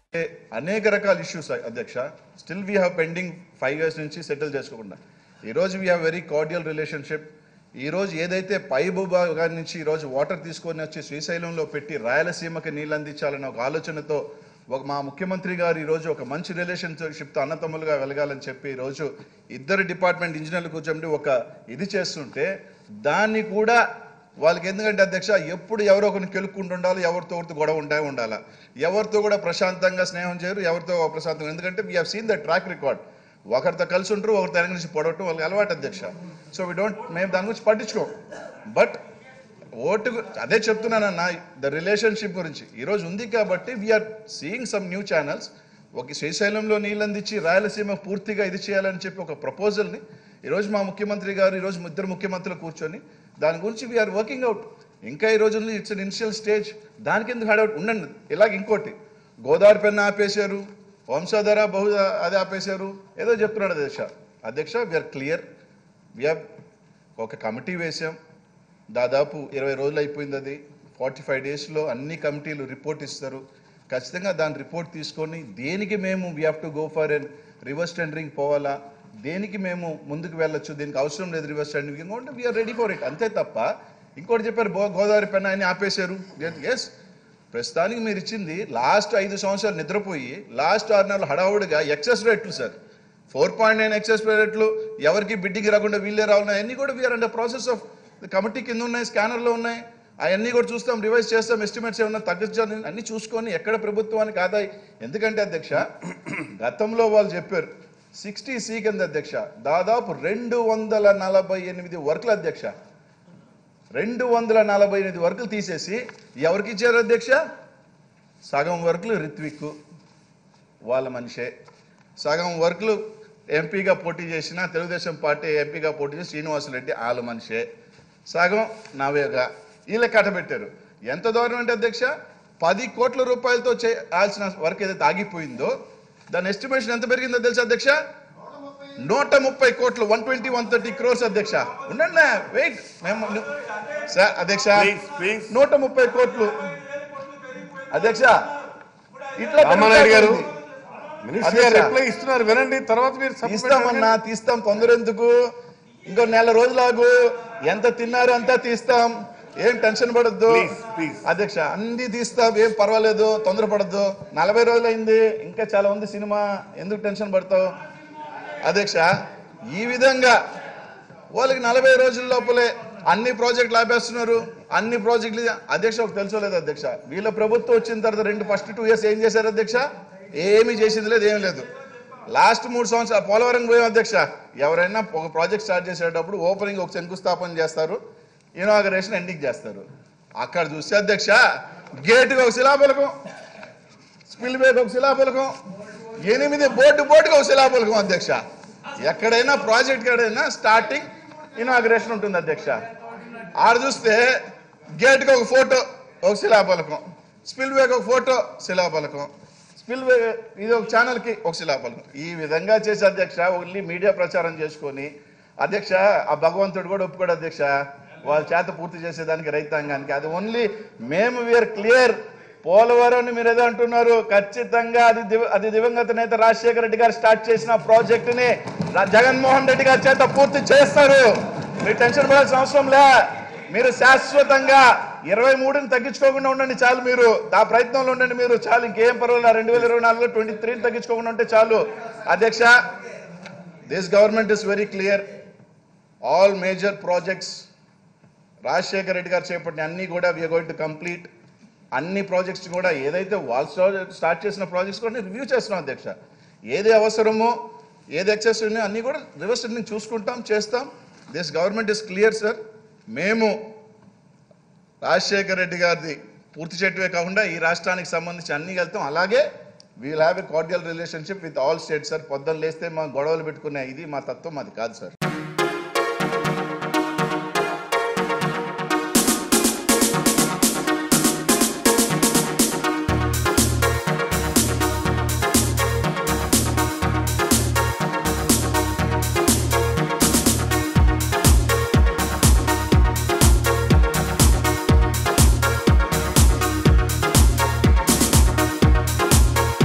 అనేక రకాల ఇష్యూస్ అధ్యక్ష still we have pending five years నుంచి సెటిల్ చేసుకోకుండా ఈరోజు we have very cordial relationship ఈరోజు ఏదైతే పైబుబా గారి నుంచి ఈరోజు వాటర్ తీసుకొని వచ్చి శ్రీశైలంలో పెట్టి రాయలసీమకి నీళ్ళు అందించాలన్న ఒక ఆలోచనతో ఒక మా ముఖ్యమంత్రి గారు ఈరోజు ఒక మంచి రిలేషన్షిప్తో అన్నతమ్ములుగా వెలగాలని చెప్పి ఈరోజు ఇద్దరు డిపార్ట్మెంట్ ఇంజనీర్లు కూర్చోండి ఒక ఇది చేస్తుంటే దాన్ని కూడా వాళ్ళకి ఎందుకంటే అధ్యక్ష ఎప్పుడు ఎవరో ఒకరిని కెలుక్కుంటూ ఉండాలి ఎవరితో ఒకరితో గొడవ ఉంటే ఉండాలా ఎవరితో కూడా ప్రశాంతంగా స్నేహం చేయరు ఎవరితో ప్రశాంతంగా ఎందుకంటే we have seen the track record ఒకరితో కలిసి ఉంటారు ఒకరితో వెనక నుంచి పొడవటం వాళ్ళకి అలవాటు అధ్యక్ష సో వీ డోంట్ మేము దాని గురించి పట్టించుకోం బట్ ఓటు గు- అదే చెప్తున్నానన్న ద రిలేషన్షిప్ గురించి ఈరోజు ఉంది కాబట్టి we are seeing some new channels ఒక శ్రీశైలంలో నీళ్ళు అందించి రాయలసీమ పూర్తిగా ఇది చేయాలని చెప్పి ఒక ప్రపోజల్ని ఈరోజు మా ముఖ్యమంత్రి గారు ఈరోజు ఇద్దరు ముఖ్యమంత్రులు కూర్చొని దాని గురించి వీఆర్ వర్కింగ్ అవుట్ ఇంకా ఈ రోజుల్లో ఇట్స్ అన్ ఇనిషియల్ స్టేజ్ దానికి ఎందుకు హడౌట్ ఉండండి ఇలాగ ఇంకోటి గోదావరి పెన్న ఆపేశారు వంశధార బహు అది ఆపేశారు ఏదో చెప్తున్నాడు అధ్యక్ష అధ్యక్ష వీఆర్ క్లియర్ వీఆర్ ఒక కమిటీ వేసాం దాదాపు ఇరవై రోజులు అయిపోయింది అది ఫార్టీ ఫైవ్ డేస్లో అన్ని కమిటీలు రిపోర్ట్ ఇస్తారు ఖచ్చితంగా దాని రిపోర్ట్ తీసుకొని దేనికి మేము we have to go for an reverse tendering పోవాలా దేనికి మేము ముందుకు వెళ్ళొచ్చు దీనికి అవసరం లేదు రివర్స్ టెండరింగ్ అంటే వీఆర్ రెడీ ఫర్ ఇట్ అంతే తప్ప ఇంకోటి చెప్పారు గో గోదావరి పెన్న అని ఆపేశారు ఎస్ ప్రస్తుతానికి మీరు ఇచ్చింది లాస్ట్ ఐదు సంవత్సరాలు నిద్రపోయి లాస్ట్ ఆరు నెలలు హడావుడిగా ఎక్సెస్ రేట్లు sir four point nine excess రేట్లు ఎవరికి బిడ్డింగ్ రాకుండా వీళ్ళే రావాలి అన్నీ కూడా we are under process of committee కింద ఉన్నాయి స్కానర్లో ఉన్నాయి అవన్నీ కూడా చూస్తాం రివైజ్ చేస్తాం ఎస్టిమేట్స్ ఏమన్నా తగ్గించాలి అన్ని చూసుకొని ఎక్కడ ప్రభుత్వానికి ఆదాయం ఎందుకంటే అధ్యక్ష గతంలో వాళ్ళు చెప్పారు సిక్స్టీ సి కింద అధ్యక్ష దాదాపు రెండు వందల నలభై ఎనిమిది వర్కులు అధ్యక్ష రెండు వందల నలభై ఎనిమిది వర్కులు తీసేసి ఎవరికి ఇచ్చారు అధ్యక్ష సగం వర్కులు రిత్విక్ వాళ్ళ మనిషే సగం వర్కులు ఎంపీగా పోటీ చేసిన తెలుగుదేశం పార్టీ ఎంపీగా పోటీ చేసిన శ్రీనివాసరెడ్డి వాళ్ళ మనిషే సగం నవేగా వీళ్ళ కట్టబెట్టారు ఎంత దూరం అంటే అధ్యక్ష పది కోట్ల రూపాయలతో చేయాల్సిన వర్క్ ఏదైతే ఆగిపోయిందో దాని ఎస్టిమేషన్ ఎంత పెరిగిందో తెలుసా అధ్యక్ష నూట ముప్పై కోట్లు one twenty one thirty crores అధ్యక్ష ఉండండి వెయిట్ మేము సార్ అధ్యక్ష Please, please. నూట ముప్పై కోట్లు అధ్యక్ష ఇట్లా రామానాయుడు గారు పెరుగుతా మినిస్టర్ గారు అధ్యక్ష. రిప్లై ఇస్తున్నారు వినండి తర్వాత మీరు supplement తీస్తామన్నా తీస్తాం తొందర ఎందుకు ఇంకో నెల రోజులాగు ఎంత తిన్నారు అంతా తీస్తాం ఏం టెన్షన్ పడద్దు Please, please. అధ్యక్ష అన్ని తీస్తాం ఏం పర్వాలేదు తొందరపడద్దు నలభై రోజులు అయింది ఇంకా చాలా ఉంది సినిమా ఎందుకు టెన్షన్ పడతావు అధ్యక్ష ఈ విధంగా వాళ్ళకి నలభై రోజుల లోపలే అన్ని ప్రాజెక్టులు ఆపేస్తున్నారు అన్ని ప్రాజెక్టులు అధ్యక్ష ఒక తెలుసో లేదు అధ్యక్ష వీళ్ళ ప్రభుత్వం వచ్చిన తర్వాత రెండు ఫస్ట్ టూ ఇయర్స్ ఏం చేశారు అధ్యక్ష ఏమీ చేసింది లేదు ఏం లేదు లాస్ట్ మూడు సంవత్సరాలు పోలవరం పోయాం అధ్యక్ష ఎవరైనా ఒక ప్రాజెక్ట్ స్టార్ట్ చేసేటప్పుడు ఓపెనింగ్ ఒక శంకుస్థాపన చేస్తారు ఇనాగరేషన్ ఎండింగ్ చేస్తారు అక్కడ చూస్తే అధ్యక్ష గేటుకి ఒక శిలాఫలకం స్పిల్ వేకి ఒక శిలాఫలకం ఎనిమిది బోర్డు బోర్డుకి ఒక శిలాఫలకం అధ్యక్ష ఎక్కడైనా ప్రాజెక్ట్ ఎక్కడైనా స్టార్టింగ్ ఇనాగరేషన్ ఉంటుంది అధ్యక్ష ఆడ చూస్తే గేట్కి ఒక ఫోటో ఒక శిలాఫలకం స్పిల్ వేకి ఒక ఫోటో శిలాఫలకం స్పిల్ వే ఇది ఒక ఛానల్కి ఒక శిలాఫలకం ఈ విధంగా చేసి అధ్యక్ష ఓన్లీ మీడియా ప్రచారం చేసుకొని అధ్యక్ష ఆ భగవంతుడు కూడా ఒప్పుకోడు అధ్యక్ష వాళ్ళ చేత పూర్తి చేసేదానికి రైతాంగానికి అది ఓన్లీ మేము వీఆర్ క్లియర్ పోలవరం మీరు ఏదో అంటున్నారు ఖచ్చితంగా అది దివ- అది దివంగత నేత రాజశేఖర రెడ్డి గారు స్టార్ట్ చేసిన ప్రాజెక్ట్ ని రా- జగన్మోహన్ రెడ్డి గారి చేత పూర్తి చేస్తారు మీరు టెన్షన్ పడాల్సిన అవసరం లే మీరు శాశ్వతంగా ఇరవై మూడుని తగ్గించుకోకుండా ఉండండి చాలు మీరు ఆ ప్రయత్నంలో ఉండండి మీరు చాలు ఇంకేం పర్వాలేదు రెండు వేల ఇరవై నాలుగులో ట్వంటీ త్రీని తగ్గించుకోకుండా ఉంటే చాలు అధ్యక్ష this government is very clear all major projects Rajasekhara Reddy garu చేపట్టిన అన్ని కూడా వీఆర్ గోయింగ్ టు కంప్లీట్ అన్ని ప్రాజెక్ట్స్ కూడా ఏదైతే వాళ్ళు స్టార్ట్- స్టార్ట్ చేసిన ప్రాజెక్ట్స్ కూడా రివ్యూ చేస్తున్నాం అధ్యక్ష ఏది అవసరమో ఏది ఎక్సెస్ ఉన్నాయో అన్ని కూడా రివర్స్ టెండరింగ్ చూసుకుంటాం చేస్తాం this government is clear sir మేము రాజశేఖర రెడ్డి గారిది పూర్తి చేయటమే కాకుండా ఈ రాష్ట్రానికి సంబంధించి అన్ని వెళ్తాం అలాగే we'll have a cordial relationship with all states sir పొద్దున్న లేస్తే మా గొడవలు పెట్టుకునే ఇది మా తత్వం అది కాదు సార్